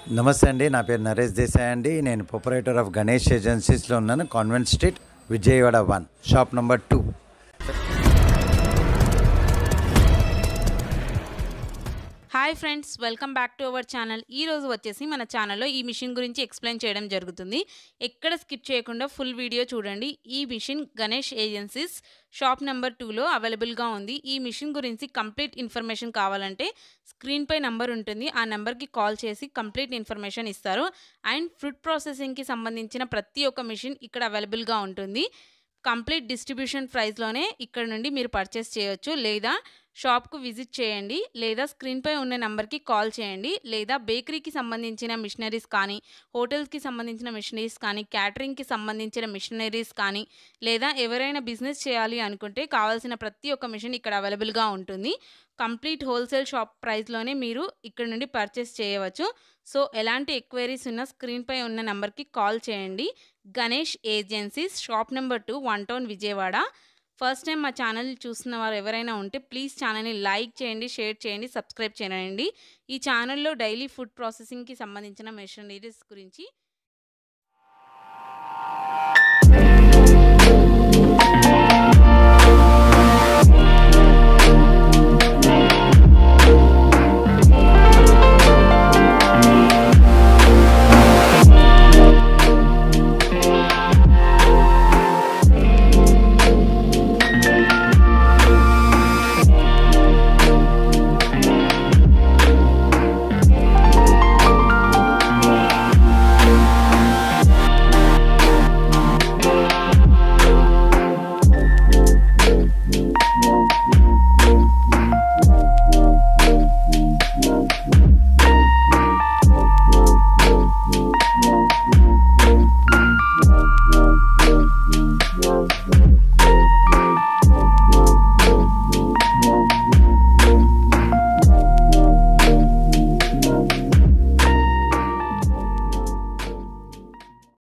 నమస్తే అండి నా పేరు నరేష్ దేశాయ్ అండి నేను ప్రొపరేటర్ ఆఫ్ గణేష్ ఏజెన్సీస్లో ఉన్నాను convent street Vijayawada one shop number two hi friends welcome back to our channel ఈ రోజు వచ్చేసి మన ఛానల్లో ఈ మిషన్ గురించి ఎక్స్ప్లెయిన్ చేయడం జరుగుతుంది ఎక్కడ స్కిప్ చేయకుండా ఫుల్ వీడియో చూడండి ఈ machine Ganesh agencies shop number టూలో అవైలబుల్గా ఉంది ఈ మిషన్ గురించి కంప్లీట్ ఇన్ఫర్మేషన్ కావాలంటే స్క్రీన్పై నెంబర్ ఉంటుంది ఆ నెంబర్కి కాల్ చేసి కంప్లీట్ ఇన్ఫర్మేషన్ ఇస్తారు అండ్ ఫుడ్ ప్రాసెసింగ్కి సంబంధించిన ప్రతి ఒక్క మిషన్ ఇక్కడ అవైలబుల్గా ఉంటుంది కంప్లీట్ డిస్ట్రిబ్యూషన్ ప్రైస్లోనే ఇక్కడ నుండి మీరు పర్చేస్ చేయొచ్చు లేదా షాప్కు విజిట్ చేయండి లేదా స్క్రీన్పై ఉన్న నెంబర్కి కాల్ చేయండి లేదా బేకరీకి సంబంధించిన మిషనరీస్ కానీ హోటల్స్కి సంబంధించిన మిషనరీస్ కానీ క్యాటరింగ్కి సంబంధించిన మిషనరీస్ కానీ లేదా ఎవరైనా బిజినెస్ చేయాలి అనుకుంటే కావాల్సిన ప్రతి ఒక్క మిషన్ ఇక్కడ అవైలబుల్గా ఉంటుంది కంప్లీట్ హోల్సేల్ షాప్ ప్రైస్లోనే మీరు ఇక్కడ నుండి పర్చేస్ చేయవచ్చు సో ఎలాంటి ఎక్వైరీస్ ఉన్న స్క్రీన్పై ఉన్న నెంబర్కి కాల్ చేయండి Ganesh agencies shop number two one town Vijayawada first time మా ఛానల్ చూస్తున్న వారు ఎవరైనా ఉంటే ప్లీజ్ ఛానల్ని లైక్ చేయండి షేర్ చేయండి సబ్స్క్రైబ్ చేయండి ఈ ఛానల్లో డైలీ ఫుడ్ ప్రాసెసింగ్కి సంబంధించిన మెషినరీస్ గురించి